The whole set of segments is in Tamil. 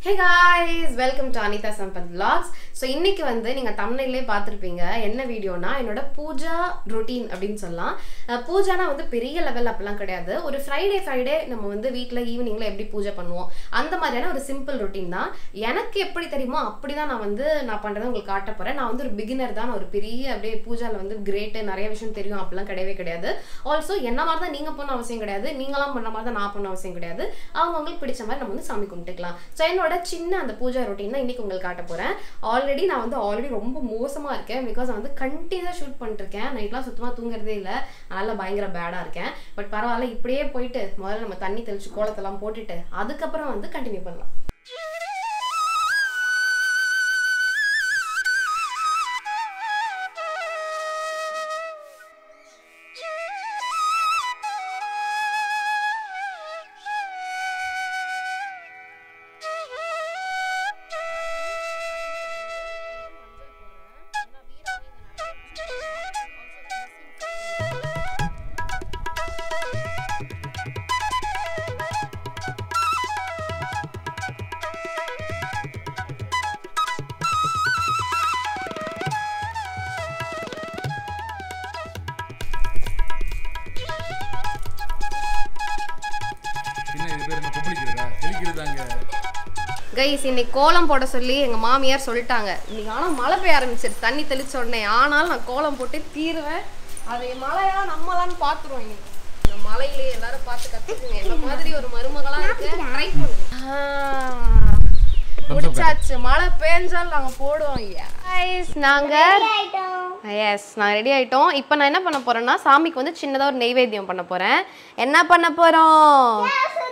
hey guys welcome to Anitha Sampath vlogs so இன்னைக்கு வந்து நீங்கள் தமிழ்லே பார்த்துருப்பீங்க என்ன வீடியோனா என்னோட பூஜா ரொட்டீன் அப்படின்னு சொல்லலாம் அஹ் பூஜானா வந்து பெரிய லெவல் அப்படிலாம் கிடையாது ஒரு ஃப்ரைடே ஃப்ரைடே நம்ம வந்து வீட்டில் ஈவினிங்கில் எப்படி பூஜை பண்ணுவோம் அந்த மாதிரியான ஒரு சிம்பிள் ரொட்டீன் தான் எனக்கு எப்படி தெரியுமோ அப்படி தான் நான் வந்து நான் பண்ணுறதை உங்களுக்கு காட்ட போகிறேன் நான் வந்து ஒரு பிகினர் தான் நான் ஒரு பெரிய அப்படியே பூஜாவில் வந்து கிரேட்டு நிறைய விஷயம் தெரியும் அப்படிலாம் கிடையவே கிடையாது ஆல்சோ என்ன மாதிரி தான் நீங்கள் பண்ண அவசியம் கிடையாது நீங்களாம் பண்ண மாதிரி தான் நான் பண்ண அவசியம் கிடையாது அவங்கவுங்களுக்கு பிடிச்ச மாதிரி நம்ம வந்து சாமி கும்பிட்டுக்கலாம் ஸோ என்னோட சின்ன அந்த பூஜா ரொட்டீன் தான் இன்னைக்கு உங்களுக்கு காட்ட போகிறேன் ஆல்ரெடி நான் வந்து ஆல்ரெடி ரொம்ப மோசமாக இருக்கேன் பிகாஸ் நான் வந்து கண்டினியூஸாக ஷூட் பண்ணிட்டுருக்கேன் நைட்லாம் சுத்தமாக தூங்குறதே இல்லை அதனால பயங்கர பேடாக இருக்கேன் பட் பரவாயில்ல இப்படியே போயிட்டு முதல்ல நம்ம தண்ணி தெளிச்சு கோலத்தெல்லாம் போட்டுட்டு அதுக்கப்புறம் வந்து கண்டினியூ பண்ணலாம் என்ன இது பேர் என்ன கொப்பளிக்கிறதா தெளிக்கிறதாங்க கைஸ் இன்னைக்கு கோலம் போட சொல்லி எங்க மாமியார் சொல்லிட்டாங்க இன்னைக்கு ஆனா மழை பெய்ய ஆரம்பிச்சிருச்சு தண்ணி தெளிச்ச உடனே ஆனாலும் நான் கோலம் போட்டு தீருவேன் அது மழையா நம்மளான்னு பாத்துருவோம் இன்னைக்கு இந்த மலையிலே எல்லாரும் பார்த்து கத்துக்குங்க என்ன மாதிரி ஒரு மருமகளா இருக்கு ட்ரை பண்ணுங்க முடிச்சாச்சு மழை பெஞ்சாலும் நாங்க போடுவோம் கைஸ் நாங்க எஸ் நான் ரெடி ஆயிட்டோம் இப்போ நான் என்ன பண்ண போறேன்னா சாமிக்கு வந்து சின்னதா ஒரு நெய்வேத்தியம் பண்ண போறேன் என்ன பண்ண போறோம்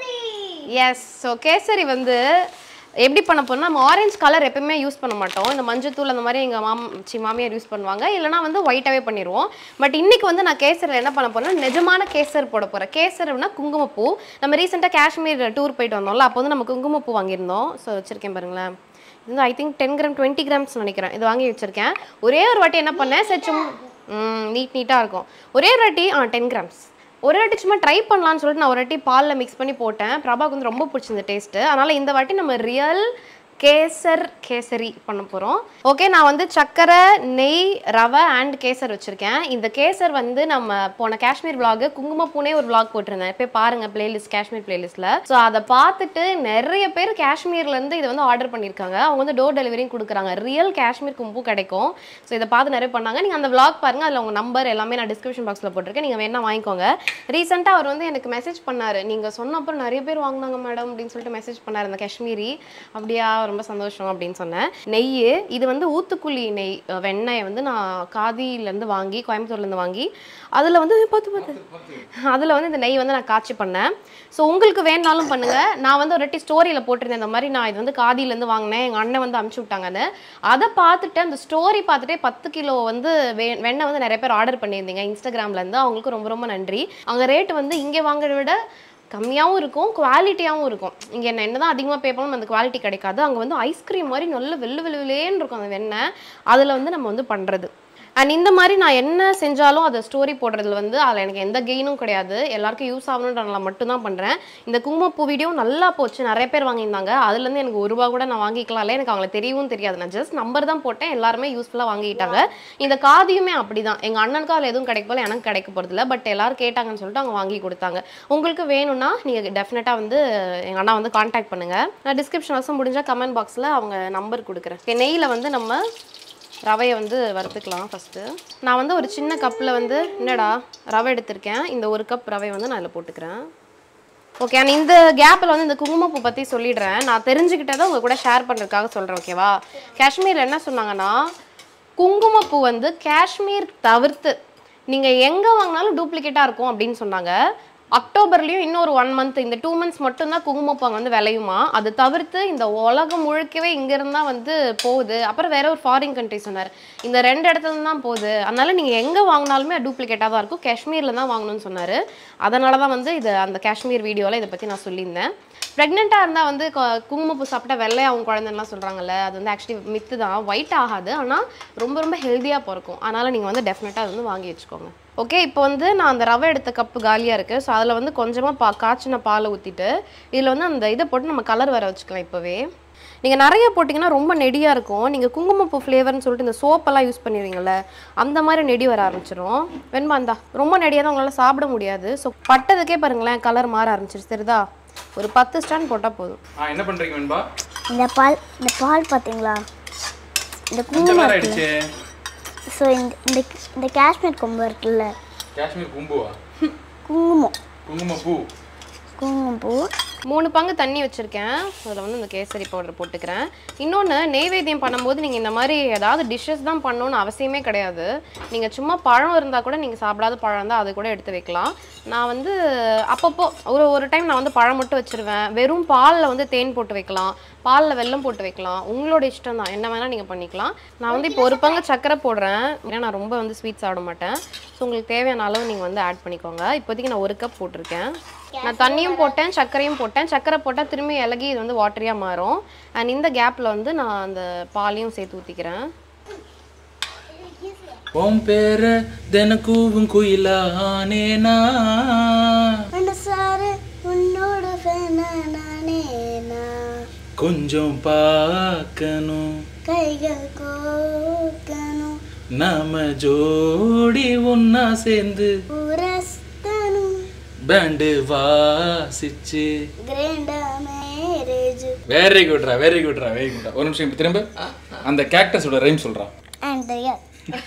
எஸ் ஸோ கேசரி வந்து எப்படி பண்ண போறோம்னா நம்ம ஆரஞ்சு கலர் எப்பயுமே யூஸ் பண்ண மாட்டோம் இந்த மஞ்சத்தூள் அந்த மாதிரி எங்கள் மாம் சி மாமியார் யூஸ் பண்ணுவாங்க இல்லைனா வந்து ஒயிட்டாகவே பண்ணிடுவோம் பட் இன்னைக்கு வந்து நான் கேசரில் என்ன பண்ண போறேன்னா நிஜமான கேசர் போட போகிறேன் கேசர்னா குங்குமப்பூ நம்ம ரீசெண்டாக காஷ்மீர் டூர் போயிட்டு வந்தோம்ல அப்போ வந்து நம்ம குங்குமப்பூ வாங்கியிருந்தோம் ஸோ வச்சுருக்கேன் பாருங்களேன் இது வந்து I think ten gram twenty grams நினைக்கிறேன் இது வாங்கி வச்சுருக்கேன் ஒரே ஒரு வாட்டி என்ன பண்ணேன் சரி சும்மா நீட் நீட்டாக இருக்கும் ஒரே ஒரு வாட்டி ஆ டென் கிராம்ஸ் ஒரு வாட்டி சும்மா ட்ரை பண்ணலான்னு சொல்லிட்டு நான் ஒரு வாட்டி பாலில் மிக்ஸ் பண்ணி போட்டேன் பிரபாவுக்கு வந்து ரொம்ப பிடிச்சிருந்த டேஸ்ட்டு அதனால் இந்த வாட்டி நம்ம ரியல் கேசர் கேசரி பண்ண போகிறோம் ஓகே நான் வந்து சர்க்கரை நெய் ரவை அண்ட் கேசர் வச்சுருக்கேன் இந்த கேசர் வந்து நம்ம போன காஷ்மீர் vlog குங்குமப்பூனே ஒரு vlog போட்டிருந்தேன் போய் பாருங்க பிளேலிஸ்ட் காஷ்மீர் பிளேலிஸ்ட்டில் ஸோ அதை பார்த்துட்டு நிறைய பேர் காஷ்மீர்லேருந்து இதை வந்து ஆர்டர் பண்ணியிருக்காங்க அவங்க வந்து டோர் டெலிவரியும் கொடுக்குறாங்க ரியல் காஷ்மீர் கும்பு கிடைக்கும் ஸோ இதை பார்த்து நிறைய பண்ணாங்க நீங்கள் அந்த vlog பாருங்க அதில் உங்கள் நம்பர் எல்லாமே நான் டிஸ்கிரிப்ஷன் பாக்ஸில் போட்டிருக்கேன் நீங்கள் வேணா வாங்கிக்கோங்க ரீசெண்டாக அவர் வந்து எனக்கு மெசேஜ் பண்ணார் நீங்கள் சொன்ன அப்புறம் நிறைய பேர் வாங்கினாங்க மேடம் அப்படின்னு சொல்லிட்டு மெசேஜ் பண்ணார் அந்த காஷ்மீரி அப்படியா ரொம்ப சந்தோஷம் அப்படின்னு சொன்னேன் நெய் இது வந்து ஊத்துக்குழி நெய் அஹ் வெண்ணெயை வந்து நான் காதியிலேருந்து வாங்கி கோயம்புத்தூர்லேருந்து வாங்கி அதில் வந்து பார்த்து பார்த்து அதில் வந்து இந்த நெய் வந்து நான் காய்ச்சி பண்ணேன் ஸோ உங்களுக்கு வேணாலும் பண்ணுங்க நான் வந்து ஒரு வாட்டி ஸ்டோரியில் போட்டிருந்தேன் இந்த மாதிரி நான் இது வந்து காதியிலேருந்து வாங்கினேன் எங்கள் அண்ணன் வந்து அமுச்சு விட்டாங்கன்னு அதை பார்த்துட்டு அந்த ஸ்டோரி பார்த்துட்டே பத்து கிலோ வந்து வே வெண்ணெய் வந்து நிறைய பேர் ஆர்டர் பண்ணியிருந்தீங்க இன்ஸ்டாகிராம்லேருந்து அவங்களுக்கு ரொம்ப ரொம்ப நன்றி அவங்க ரேட் வந்து இங்கே வாங்குறத விட கம்மியாகவும் இருக்கும் குவாலிட்டியாகவும் இருக்கும் இங்கே என்ன என்ன தான் அதிகமாக பே பண்ணணும் அந்த குவாலிட்டி கிடைக்காது அங்கே வந்து ஐஸ்கிரீம் மாதிரி நல்ல வெள்ளு வெள்ளுலேன்னு இருக்கும் அந்த வெண்ணெய் அதில் வந்து நம்ம வந்து பண்ணுறது அண்ட் இந்த மாதிரி நான் என்ன செஞ்சாலும் அதை ஸ்டோரி போடுறதுல வந்து அதில் எனக்கு எந்த கெயினும் கிடையாது எல்லாருக்கும் யூஸ் ஆகணுன்றனால மட்டும்தான் பண்ணுறேன் இந்த குங்குமப்பூ வீடியோ நல்லா போச்சு நிறைய பேர் வாங்கியிருந்தாங்க அதுலேருந்து எனக்கு ஒரு ரூபா கூட நான் வாங்கிக்கலாம்ல எனக்கு அவங்கள தெரியவும் தெரியாது நான் ஜஸ்ட் நம்பர் தான் போட்டேன் எல்லாருமே யூஸ்ஃபுல்லாக வாங்கிட்டாங்க இந்த காதியுமே அப்படி தான் எங்கள் அண்ணனுக்கு அதில் எதுவும் கிடைக்க போல எனக்கு கிடைக்க போகிறதில்ல பட் எல்லாரும் கேட்டாங்கன்னு சொல்லிட்டு அவங்க வாங்கி கொடுத்தாங்க உங்களுக்கு வேணும்னா நீங்கள் டெஃபினட்டாக வந்து எங்கள் அண்ணா வந்து காண்டாக்ட் பண்ணுங்கள் நான் டிஸ்கிரிப்ஷன் வசம் முடிஞ்சால் கமெண்ட் பாக்ஸில் அவங்க நம்பர் கொடுக்குறேன் நெய்யில் வந்து நம்ம ரவையை வந்து வறுத்துக்கலாம் ஃபஸ்ட்டு நான் வந்து ஒரு சின்ன கப்பில் வந்து என்னடா ரவை எடுத்திருக்கேன் இந்த ஒரு கப் ரவையை வந்து நான் இதில் போட்டுக்கிறேன் ஓகே நான் இந்த கேப்பில் வந்து இந்த குங்குமப்பூ பற்றி சொல்லிடுறேன் நான் தெரிஞ்சுக்கிட்டதை உங்கள் கூட ஷேர் பண்ணுறதுக்காக சொல்கிறேன் ஓகேவா காஷ்மீர் என்ன சொன்னாங்கன்னா குங்குமப்பூ வந்து காஷ்மீர் தவிர்த்து நீங்கள் எங்கே வாங்கினாலும் டூப்ளிகேட்டாக இருக்கும் அப்படின்னு சொன்னாங்க அக்டோபர்லேயும் இன்னொரு ஒன் மந்த் இந்த டூ மந்த்ஸ் மட்டும்தான் குங்குமப்பூ அங்கே வந்து விளையுமா அது தவிர்த்து இந்த உலகம் முழுக்கவே இங்கேருந்து தான் வந்து போகுது அப்புறம் வேற ஒரு ஃபாரின் கண்ட்ரி சொன்னார் இந்த ரெண்டு இடத்துல தான் போகுது அதனால நீங்கள் எங்கே வாங்கினாலுமே டூப்ளிகேட்டாக தான் இருக்கும் காஷ்மீரில் தான் வாங்கணும்னு சொன்னார் அதனால தான் வந்து இது அந்த காஷ்மீர் வீடியோவில் இதை பற்றி நான் சொல்லியிருந்தேன் ப்ரெக்னெண்ட்டாக இருந்தால் வந்து கொ- குங்குமப்பூ சாப்பிட்டா வெள்ளையாகும் குழந்தைலாம் சொல்கிறாங்கல்ல அது வந்து ஆக்சுவலி மித்து தான் ஒயிட் ஆகாது ஆனால் ரொம்ப ரொம்ப ஹெல்த்தியாக பிறக்கும் அதனால் நீங்கள் வந்து டெஃபினட்டாக அது வந்து வாங்கி வச்சுக்கோங்க ஓகே இப்போ வந்து நான் அந்த ரவை எடுத்த கப்பு காலியாக இருக்குது ஸோ அதில் வந்து கொஞ்சமாக பா காய்ச்சின பாலை ஊற்றிட்டு இதில் வந்து அந்த இதை போட்டு நம்ம கலர் வர வச்சுக்கலாம் இப்போவே நீங்கள் நிறைய போட்டிங்கன்னா ரொம்ப நெடியாக இருக்கும் நீங்கள் குங்குமப்பூ ஃப்ளேவர்னு சொல்லிட்டு இந்த சோப்பெல்லாம் யூஸ் பண்ணிடுவீங்கல்ல அந்த மாதிரி நெடி வர ஆரம்பிச்சிரும் வெண்பா இந்தா ரொம்ப நெடியாக தான் உங்களால் சாப்பிட முடியாது ஸோ பட்டதுக்கே பாருங்களேன் கலர் மாற ஆரம்பிச்சிருச்சு சரிதா ஒரு பத்து ஸ்டாண்ட் போட்டால் போதும் ஆ என்ன பண்றீங்க வெண்பா இந்த பால் இந்த பால் பார்த்தீங்களா இந்த கொஞ்ச குங்குமம் நேரம் இருக்குல்ல ஆயிடுச்சு ஸோ இந்த இந்த இந்த காஷ்மீர் கொம்பு இருக்குல்ல காஷ்மீர் கும்புவா குங்குமம் குங்குமப்பூ குங்குமப்பூ மூணு பங்கு தண்ணி வச்சுருக்கேன் அதில் வந்து இந்த கேசரி பவுடர் போட்டுக்கிறேன் இன்னொன்று நெய்வேத்தியம் பண்ணும்போது நீங்கள் இந்த மாதிரி ஏதாவது டிஷ்ஷஸ் தான் பண்ணணும்னு அவசியமே கிடையாது நீங்கள் சும்மா பழம் இருந்தால் கூட நீங்கள் சாப்பிடாத பழம் இருந்தால் அது கூட எடுத்து வைக்கலாம் நான் வந்து அப்பப்போ ஒரு ஒரு டைம் நான் வந்து பழம் மட்டும் வச்சுருவேன் வெறும் பாலில் வந்து தேன் போட்டு வைக்கலாம் பாலில் வெல்லம் போட்டு வைக்கலாம் உங்களோட இஷ்டம் தான் என்ன வேணால் நீங்கள் பண்ணிக்கலாம் நான் வந்து இப்போ ஒரு பங்கு சக்கரை போடுறேன் ஏன்னா நான் ரொம்ப வந்து ஸ்வீட் சாப்பிட மாட்டேன் ஸோ உங்களுக்கு தேவையான அளவு நீங்கள் வந்து ஆட் பண்ணிக்கோங்க இப்போதைக்கு நான் ஒரு கப் போட்டிருக்கேன் நான் தண்ணியும் போட்டேன் சர்க்கரையும் போட்டேன் சர்க்கரை போட்டால் திரும்பி இலகி இது வந்து வாட்டரியாக மாறும் அண்ட் இந்த கேப்பில் வந்து நான் அந்த பாலையும் சேர்த்து ஊற்றிக்கிறேன் உன் பேர தினக்கூவும் குயிலானேனா சாரு உன்னோட ஃபேனா நானேனா கொஞ்சம் பார்க்கணும் கைகள் கோக்கணும் நாம ஜோடி ஒன்னா சேர்ந்து உரஸ்தனும் பேண்டு வாசிச்சு கிரேண்டா மேரேஜ் வெரி குட்ரா வெரி குட்ரா வெரி குட்ரா ஒரு நிமிஷம் இப்ப திரும்ப அந்த கேக்டஸோட ரைம் சொல்றான் and yes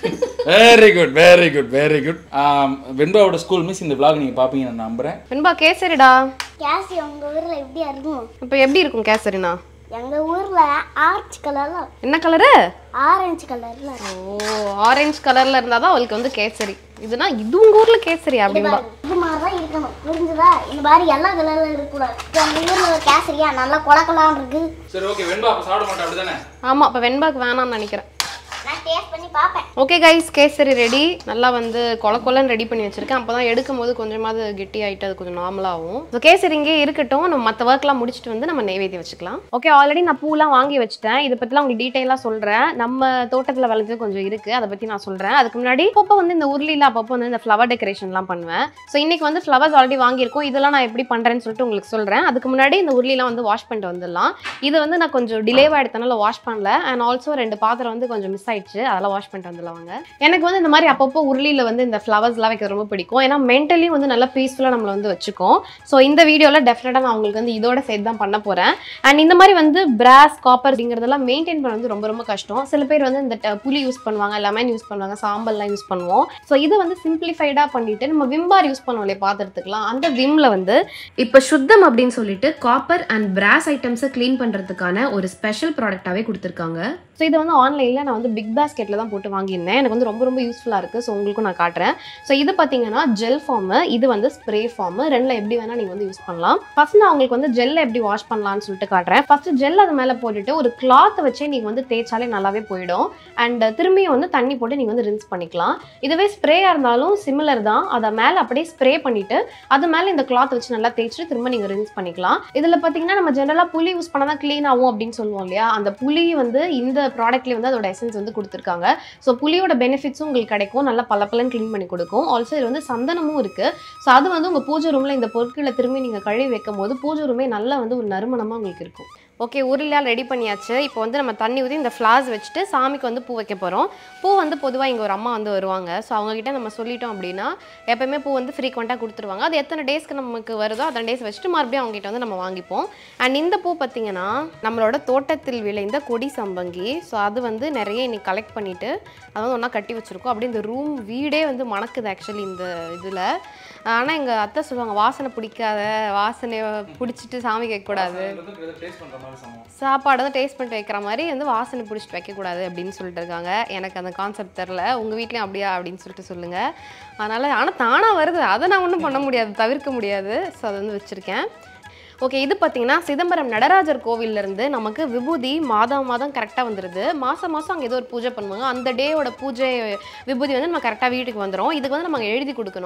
very good very good very good வெண்பாவோட ஸ்கூல் மிஸ் இந்த vlog நீங்க பாப்பீங்க நான் நம்புறேன் வெண்பா கேசரிடா கேசி உங்க ஊர்ல எப்படியா இருக்கும் இப்போ எப்படி இருக்கும் கேசரினா எங்க ஊர்ல ஆரஞ்சு கலர்ல என்ன கலரு ஆரஞ்சு கலர்ல ஓ ஆரஞ்சு கலரில் இருந்தால் தான் அவளுக்கு வந்து கேசரி இதுனா இது உங்கள் ஊரில் கேசரி அப்படின்பா இது மாதிரி தான் இருக்கணும் புரிஞ்சுதா இந்த மாதிரி எல்லா கலர்ல இருக்கக்கூடாது இப்ப எங்க ஊர்ல கேசரியா நல்லா கொலக்கலான்னு இருக்கு சரி ஓகே வெண்பா அப்ப சாப்பிட மாட்டேன் அப்படிதானே ஆமாம் இப்போ வெண்பாக்கு வேணாம்னு நினைக்கிறேன் நான் டேஸ்ட் பண்ணி பார்ப்பேன் ஓகே கைஸ் கேசரி ரெடி நல்லா வந்து கொல கொலன்னு ரெடி பண்ணி வச்சிருக்கேன் அப்போ தான் எடுக்கும் போது கொஞ்சமாவது கெட்டி ஆகிட்டு அது கொஞ்சம் நார்மலாகும் ஸோ கேசரி இங்கே இருக்கட்டும் நம்ம மற்ற ஒர்க்லாம் முடிச்சுட்டு வந்து நம்ம நெய்வேத்தி வச்சுக்கலாம் ஓகே ஆல்ரெடி நான் பூலாம் வாங்கி வச்சுட்டேன் இதை பற்றிலாம் உங்களுக்கு டீட்டெயிலாக சொல்கிறேன் நம்ம தோட்டத்தில் விளைஞ்சது கொஞ்சம் இருக்குது அதை பற்றி நான் சொல்கிறேன் அதுக்கு முன்னாடி அப்பப்போ வந்து இந்த உருளியில் அப்பப்போ வந்து இந்த ஃப்ளவர் டெக்கரேஷன்லாம் பண்ணுவேன் ஸோ இன்னைக்கு வந்து ஃப்ளவர்ஸ் ஆல்ரெடி வாங்கியிருக்கோம் இதெல்லாம் நான் எப்படி பண்ணுறேன்னு சொல்லிட்டு உங்களுக்கு சொல்கிறேன் அதுக்கு முன்னாடி இந்த உருளிலாம் வந்து வாஷ் பண்ணிட்டு வந்துடலாம் இது வந்து நான் கொஞ்சம் டிலேவாக எடுத்தனால வாஷ் பண்ணல அண்ட் ஆல்சோ ரெண்டு பாத்திரம் வந்து கொஞ்சம் மிஸ் ஆயிடுச்சு அதெல்லாம் வாஷ் பண்ணிட்டு வந்துடலாம் வாங்க எனக்கு வந்து இந்த மாதிரி அப்பப்போ உருளியில் வந்து இந்த ஃப்ளவர்ஸ்லாம் வைக்கிறது ரொம்ப பிடிக்கும் ஏன்னா மென்டலி வந்து நல்லா பீஸ்ஃபுல்லாக நம்மளை வந்து வச்சுக்கும் ஸோ இந்த வீடியோவில் டெஃபினட்டாக நான் உங்களுக்கு வந்து இதோட சேர்த்து தான் பண்ண போகிறேன் அண்ட் இந்த மாதிரி வந்து பிராஸ் காப்பர் அப்படிங்கிறதெல்லாம் மெயின்டைன் பண்ண வந்து ரொம்ப ரொம்ப கஷ்டம் சில பேர் வந்து இந்த ட- புளி யூஸ் பண்ணுவாங்க லெமன் யூஸ் பண்ணுவாங்க சாம்பல்லாம் யூஸ் பண்ணுவோம் ஸோ இது வந்து சிம்பிளிஃபைடாக பண்ணிட்டு நம்ம விம்பார் யூஸ் பண்ணுவோம் இல்லையா பாத்திரத்துக்குலாம் அந்த விம்ல வந்து இப்போ சுத்தம் அப்படின்னு சொல்லிட்டு காப்பர் அண்ட் பிராஸ் ஐட்டம்ஸை க்ளீன் பண்ணுறதுக்கான ஒரு ஸ்பெஷல் ப்ராடக்டாகவே கொடுத்துருக்காங்க ஸோ இதை வந்து ஆன்லைனில் நான் வந்து பிக் பாஸ்கெட்டில் தான் போட்டு வாங்கியிருந்தேன் எனக்கு வந்து ரொம்ப ரொம்ப யூஸ்ஃபுல்லாக இருக்குது ஸோ உங்களுக்கும் நான் காட்டுறேன் ஸோ இது பார்த்தீங்கன்னா ஜெல் ஃபார்மு இது வந்து ஸ்ப்ரே ஃபார்மு ரெண்டில் எப்படி வேணால் நீங்கள் வந்து யூஸ் பண்ணலாம் ஃபர்ஸ்ட் நான் உங்களுக்கு வந்து ஜெல்லை எப்படி வாஷ் பண்ணலாம்னு சொல்லிட்டு காட்டுறேன் ஃபர்ஸ்ட் ஜெல் அது மேலே போட்டுட்டு ஒரு கிளாத்தை வச்சே நீங்கள் வந்து தேய்ச்சாலே நல்லாவே போயிடும் அண்ட் திரும்பியும் வந்து தண்ணி போட்டு நீங்கள் வந்து ரின்ஸ் பண்ணிக்கலாம் இதுவே ஸ்ப்ரேயாக இருந்தாலும் சிமிலர் தான் அதை மேலே அப்படியே ஸ்ப்ரே பண்ணிவிட்டு அது மேலே இந்த கிளாத் வச்சு நல்லா தேய்ச்சிட்டு திரும்ப நீங்கள் ரின்ஸ் பண்ணிக்கலாம் இதில் பார்த்தீங்கன்னா நம்ம ஜென்ரலாக புளி யூஸ் பண்ணால் தான் க்ளீன் ஆகும் அப்படின்னு சொல்லுவோம் இல்லையா அந்த புளி வந்து இந்த ப்ராடக்ட்லேயே வந்து அதோட எசன்ஸ் வந்து கொடுத்துருக்காங்க ஸோ புளியோட பெனிஃபிட்ஸும் உங்களுக்கு கிடைக்கும் நல்லா பளபளன்னு க்ளீன் பண்ணி கொடுக்கும் ஆல்சோ இது வந்து சந்தனமும் இருக்குது ஸோ அது வந்து உங்கள் பூஜை ரூமில் இந்த பொருட்களை திரும்பி நீங்கள் கழுவி வைக்கும் போது பூஜை ரூமே நல்லா வந்து ஒரு நறுமணமாக உங்களுக்கு இருக்கும் ஓகே உருளையால் ரெடி பண்ணியாச்சு இப்போ வந்து நம்ம தண்ணி ஊற்றி இந்த ஃப்ளாஸ் வச்சுட்டு சாமிக்கு வந்து பூ வைக்க போகிறோம் பூ வந்து பொதுவாக இங்கே ஒரு அம்மா வந்து வருவாங்க ஸோ அவங்ககிட்ட நம்ம சொல்லிட்டோம் அப்படின்னா எப்பயுமே பூ வந்து ஃப்ரீக்வெண்ட்டாக கொடுத்துருவாங்க அது எத்தனை டேஸ்க்கு நமக்கு வருதோ அத்தனை டேஸ் வச்சுட்டு மறுபடியும் அவங்ககிட்ட வந்து நம்ம வாங்கிப்போம் அண்ட் இந்த பூ பார்த்தீங்கன்னா நம்மளோட தோட்டத்தில் விளைந்த கொடி சம்பங்கி ஸோ அது வந்து நிறைய இன்னைக்கு கலெக்ட் பண்ணிவிட்டு அதை வந்து ஒன்றா கட்டி வச்சுருக்கோம் அப்படியே இந்த ரூம் வீடே வந்து மணக்குது ஆக்சுவலி இந்த இதில் ஆனால் எங்கள் அத்தை சொல்லுவாங்க வாசனை பிடிக்காத வாசனையை பிடிச்சிட்டு சாமி கேட்கக்கூடாது டேஸ்ட் பண்ற மாதிரி சமம் சாப்பாடு வந்து டேஸ்ட் பண்ணிட்டு வைக்கிற மாதிரி வந்து வாசனை பிடிச்சிட்டு வைக்கக்கூடாது அப்படின்னு சொல்லிட்டு இருக்காங்க எனக்கு அந்த கான்செப்ட் தெரில உங்கள் வீட்லேயும் அப்படியா அப்படின்னு சொல்லிட்டு சொல்லுங்கள் அதனால் ஆனால் தானாக வருது அதை நான் ஒன்றும் பண்ண முடியாது தவிர்க்க முடியாது ஸோ அதை வந்து வச்சுருக்கேன் ஓகே இது பார்த்தீங்கன்னா சிதம்பரம் நடராஜர் கோவில்ல இருந்து நமக்கு விபூதி மாதம் மாதம் கரெக்டாக வந்துடுது மாதம் மாதம் அங்கே ஏதோ ஒரு பூஜை பண்ணுவாங்க அந்த டேயோட பூஜை விபூதி வந்து நம்ம கரெக்டாக வீட்டுக்கு வந்துடும் இதுக்கு வந்து நம்ம எழுதி கொடுக்கணும்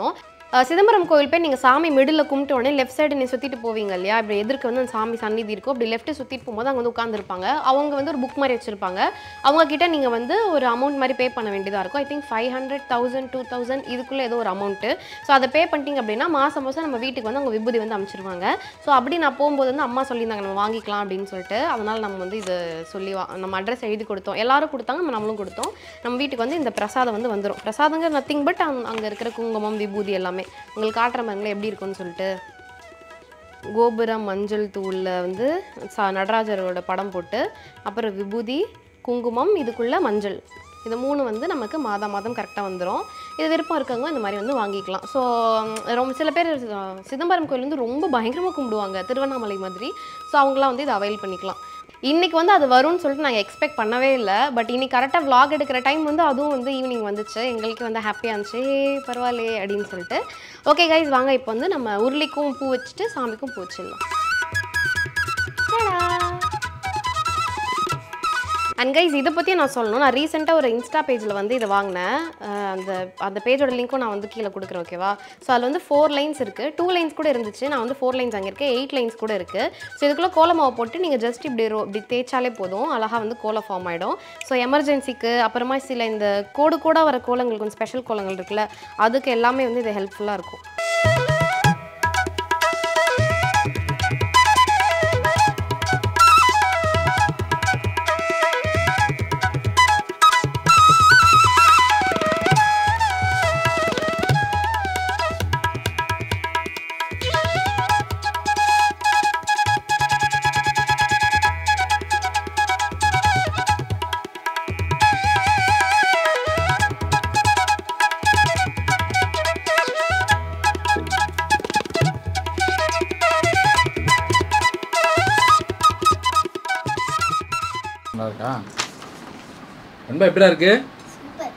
அஹ் சிதம்பரம் கோவில் போய் நீங்கள் சாமி மிடில் கும்பிட்ட உடனே லெஃப்ட் சைடு நீ சுற்றிட்டு போவீங்க இல்லையா இப்படி எதிர்க்க வந்து அந்த சாமி சந்நிதி இருக்கும் அப்படி லெஃப்ட் சுற்றிட்டு போகும்போது அங்கே வந்து உட்காந்துருப்பாங்க அவங்க வந்து ஒரு புக் மாதிரி வச்சுருப்பாங்க அவங்க கிட்ட நீங்கள் வந்து ஒரு அமௌண்ட் மாதிரி பே பண்ண வேண்டியதாக இருக்கும் I think five hundred thousand two thousand இதுக்குள்ளே ஏதோ ஒரு அமௌண்ட்டு ஸோ அதை பே பண்ணிட்டீங்க அப்படின்னா மாதம் மாதம் நம்ம வீட்டுக்கு வந்து அவங்க விபூதி வந்து அமைச்சிருவாங்க ஸோ அப்படி நான் போகும்போது வந்து அம்மா சொல்லியிருந்தாங்க நம்ம வாங்கிக்கலாம் அப்படின்னு சொல்லிட்டு அதனால் நம்ம வந்து இது சொல்லி வா நம்ம அட்ரஸ் எழுதி கொடுத்தோம் எல்லாரும் கொடுத்தாங்க நம்ம நம்மளும் கொடுத்தோம் நம்ம வீட்டுக்கு வந்து இந்த பிரசாதம் வந்து வந்துடும் பிரசாதங்க நத்திங் பட் அங்கே இருக்கிற குங்குமம் விபூதி எல்லாமே உங்களுக்கு காட்டுற மாதிரிங்களே எப்படி இருக்கும்னு சொல்லிட்டு கோபுரம் மஞ்சள் தூளில் வந்து ச நடராஜரோட படம் போட்டு அப்புறம் விபூதி குங்குமம் இதுக்குள்ளே மஞ்சள் இது மூணு வந்து நமக்கு மாதம் மாதம் கரெக்டாக வந்துடும் இது விருப்பம் இருக்கவங்க இந்த மாதிரி வந்து வாங்கிக்கலாம் ஸோ ரொம்ப சில பேர் அஹ், சிதம்பரம் கோயில் வந்து ரொம்ப பயங்கரமாக கும்பிடுவாங்க திருவண்ணாமலை மாதிரி ஸோ அவங்களாம் வந்து இதை அவைல் பண்ணிக்கலாம் இன்னைக்கு வந்து அது வரும்னு சொல்லிட்டு நாங்கள் எக்ஸ்பெக்ட் பண்ணவே இல்லை பட் இன்னைக்கு கரெக்டாக vlog எடுக்கிற டைம் வந்து அதுவும் வந்து ஈவினிங் வந்துச்சு எங்களுக்கு வந்து ஹாப்பியாக இருந்துச்சு "ஏய், பரவாயில்லையே அப்படின்னு சொல்லிட்டு ஓகே கைஸ் வாங்க இப்போ வந்து நம்ம உருளிக்கும் பூ வச்சுட்டு சாமிக்கும் பூ வச்சிடலாம் அண்ட் கைஸ் இதை பற்றி நான் சொல்லணும் நான் ரீசெண்டாக ஒரு இன்ஸ்டா பேஜில் வந்து இதை வாங்கினேன் அஹ் அந்த அந்த பேஜோட லிங்க்கும் நான் வந்து கீழே கொடுக்குறேன் ஓகேவா ஸோ அதில் வந்து ஃபோர் லைன்ஸ் இருக்குது டூ லைன்ஸ் கூட இருந்துச்சு நான் வந்து ஃபோர் லைன்ஸ் அங்கே இருக்கேன் எயிட் லைன்ஸ் கூட இருக்குது ஸோ இதுக்குள்ளே கோலமாவை போட்டு நீங்கள் ஜஸ்ட் இப்படி ரோ இப்படி தேய்ச்சாலே போதும் அழகாக வந்து கோலம் ஃபார்ம் ஆகிடும் ஸோ எமர்ஜென்சிக்கு அப்புறமா சில இந்த கோடு கூட வர கோலங்கள் கொஞ்சம் ஸ்பெஷல் கோலங்கள் இருக்குல்ல அதுக்கு எல்லாமே வந்து இது ஹெல்ப்ஃபுல்லாக இருக்கும் நல்லா இருக்கா ரொம்ப எப்படிடா இருக்கு சூப்பர்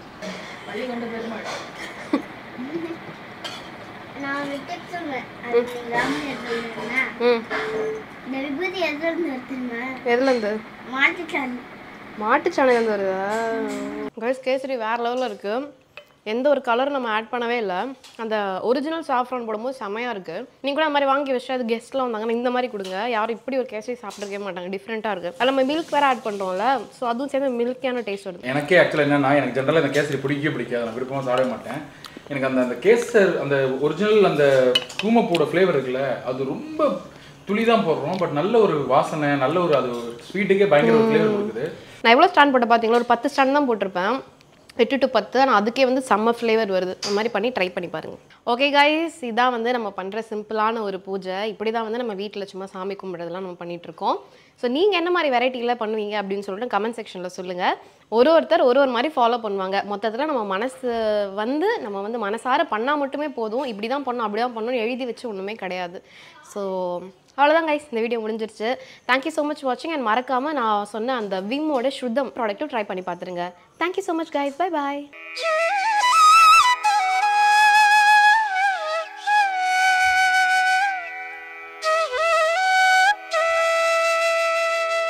நான் ஒரு டிப் சொல்றேன் அது நீங்க கவனம் எடுத்துக்கோங்க ம் இந்த விபூதி எதுல இருந்து எடுத்துருங்க எதுலேருந்து மாட்டுச்சாணி மாட்டுச்சாணையிலேருந்து வருதா கைஸ் கேசரி வேறு லெவலில் இருக்குது எந்த ஒரு கலரும் நம்ம ஆட் பண்ணவே இல்லை அந்த ஒரிஜினல் சாஃப்ரான் போடும்போது செமையாக இருக்குது நீங்கள் கூட அந்த மாதிரி வாங்கி வச்சு அது கெஸ்ட்லாம் வந்தாங்கன்னா இந்த மாதிரி கொடுங்க யாரும் இப்படி ஒரு கேசரி சாப்பிட்ருக்கவே மாட்டாங்க டிஃப்ரெண்ட்டாக இருக்குது அதில் நம்ம மில்க் வேறு ஆட் பண்ணுறோம்ல ஸோ அதுவும் சேர்ந்து மில்கியான டேஸ்ட் வருது எனக்கே ஆக்சுவலாக என்னன்னா எனக்கு ஜென்ரலாக இந்த கேசரி பிடிக்கவே பிடிக்காது நான் விருப்பமாக சாப்பிட மாட்டேன் எனக்கு அந்த அந்த கேசர் அந்த ஒரிஜினல் அந்த கூமப்பூட ஃப்ளேவர் இருக்குல்ல அது ரொம்ப துளி தான் போடுறோம் பட் நல்ல ஒரு வாசனை நல்ல ஒரு அது ஸ்வீட்டுக்கே பயங்கர ஒரு ஃப்ளேவர் கொடுக்குது நான் எவ்வளோ ஸ்டாண்ட் போட்டேன் பார்த்தீங்களா ஒரு பத்து ஸ்டாண்ட் தான் போட்டிருப்பேன் எட்டு டு பத்து ஆனால் அதுக்கே வந்து செம்ம ஃப்ளேவர் வருது அந்த மாதிரி பண்ணி ட்ரை பண்ணி பாருங்க ஓகே கைஸ் இதான் வந்து நம்ம பண்ணுற சிம்பிளான ஒரு பூஜை இப்படி தான் வந்து நம்ம வீட்டில் சும்மா சாமி கும்பிட்றதெல்லாம் நம்ம பண்ணிட்டு இருக்கோம் ஸோ நீங்கள் என்ன மாதிரி வெரைட்டியில் பண்ணுவீங்க அப்படின்னு சொல்லிட்டு கமெண்ட் செக்ஷனில் சொல்லுங்கள் ஒரு ஒருத்தர் ஒரு ஒரு மாதிரி ஃபாலோ பண்ணுவாங்க மொத்தத்தில் நம்ம மனசு வந்து நம்ம வந்து மனசார பண்ணால் மட்டுமே போதும் இப்படி தான் பண்ணணும் அப்படி தான் பண்ணணும் எழுதி வச்சு ஒன்றுமே கிடையாது ஸோ அவ்வளோதான் கைஸ் இந்த வீடியோ முடிஞ்சிருச்சு தேங்க்யூ ஸோ மச் வாட்சிங் அண்ட் மறக்காமல் நான் சொன்ன அந்த விம்மோட ஸ்ருதம் ப்ராடக்ட்டும் ட்ரை பண்ணி பார்த்துருங்க thank you so much guys bye பாய்